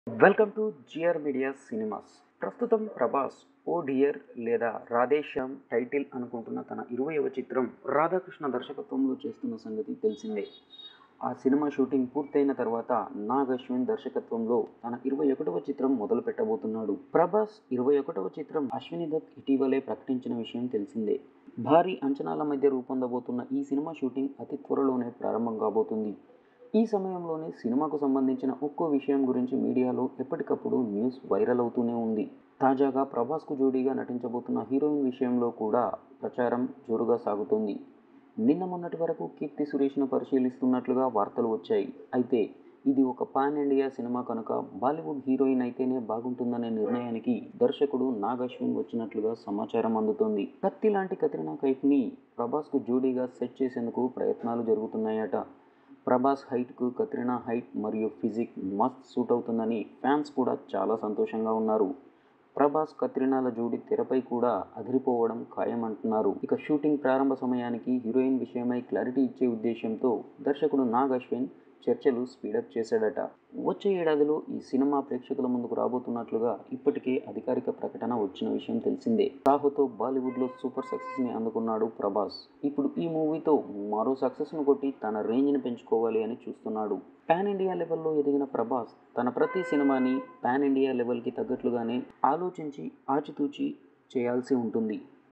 welcome to GR media cinemas ప్రస్తుతం ప్రభాస్ ఓ dear లేదా Radhe Shyam title అనుకుంటున్న తన ఇరవైవ చిత్రం రాధాకృష్ణ దర్శకత్వంలో చేస్తున్న సంగతి తెలిసిందే ఆ సినిమా షూటింగ్ పూర్తయిన తర్వాత నాగ్ అశ్విన్ దర్శకత్వంలో తన ఇరవై ఒకటవ చిత్రం మొదలు పెట్టబోతున్నాడు ప్రభాస్ ఇరవై ఒకటవ చిత్రం అశ్విని దత్ ఇటీవలే ప్రకటించిన విషయం తెలిసిందే భారీ అంచనాల మధ్య రూపొందబోతున్న ఈ సినిమా షూటింగ్ అతి త్వరలోనే ప్రారంభం కాబోతుంది ఈ సమయంలోనే సినిమాకు సంబంధించిన ఒక్కో విషయం గురించి మీడియాలో ఎప్పటికప్పుడు న్యూస్ వైరల్ అవుతూనే ఉంది తాజాగా ప్రభాస్కు జోడీగా నటించబోతున్న హీరోయిన్ విషయంలో కూడా ప్రచారం జోరుగా సాగుతోంది నిన్న మొన్నటి వరకు కీర్తి సురేష్ను పరిశీలిస్తున్నట్లుగా వార్తలు వచ్చాయి అయితే ఇది ఒక పాన్ ఇండియా సినిమా కనుక బాలీవుడ్ హీరోయిన్ అయితేనే బాగుంటుందనే నిర్ణయానికి దర్శకుడు నాగ్ అశ్విన్ వచ్చినట్లుగా సమాచారం అందుతోంది కత్తి లాంటి కత్రినా కైఫ్ని ప్రభాస్కు జోడీగా సెట్ చేసేందుకు ప్రయత్నాలు జరుగుతున్నాయట ప్రభాస్ హైట్కు కత్రినా హైట్ మరియు ఫిజిక్ మస్త్ సూట్ అవుతుందని ఫ్యాన్స్ కూడా చాలా సంతోషంగా ఉన్నారు ప్రభాస్ కత్రినాల జోడి తెరపై కూడా అదిరిపోవడం ఖాయమంటున్నారు ఇక షూటింగ్ ప్రారంభ సమయానికి హీరోయిన్ విషయమై క్లారిటీ ఇచ్చే ఉద్దేశంతో దర్శకుడు నాగ్ అశ్విన్ చర్చలు స్పీడప్ చేశాడట వచ్చే ఏడాదిలో ఈ సినిమా ప్రేక్షకుల ముందుకు రాబోతున్నట్లుగా ఇప్పటికే అధికారిక ప్రకటన వచ్చిన విషయం తెలిసిందే సాహోతో బాలీవుడ్లో సూపర్ సక్సెస్ని అందుకున్నాడు ప్రభాస్ ఇప్పుడు ఈ మూవీతో మరో సక్సెస్ను కొట్టి తన రేంజ్ని పెంచుకోవాలి అని చూస్తున్నాడు పాన్ ఇండియా లెవెల్లో ఎదిగిన ప్రభాస్ తన ప్రతి సినిమాని పాన్ ఇండియా లెవెల్కి తగ్గట్లుగానే ఆలోచించి ఆచితూచి చేయాల్సి ఉంటుంది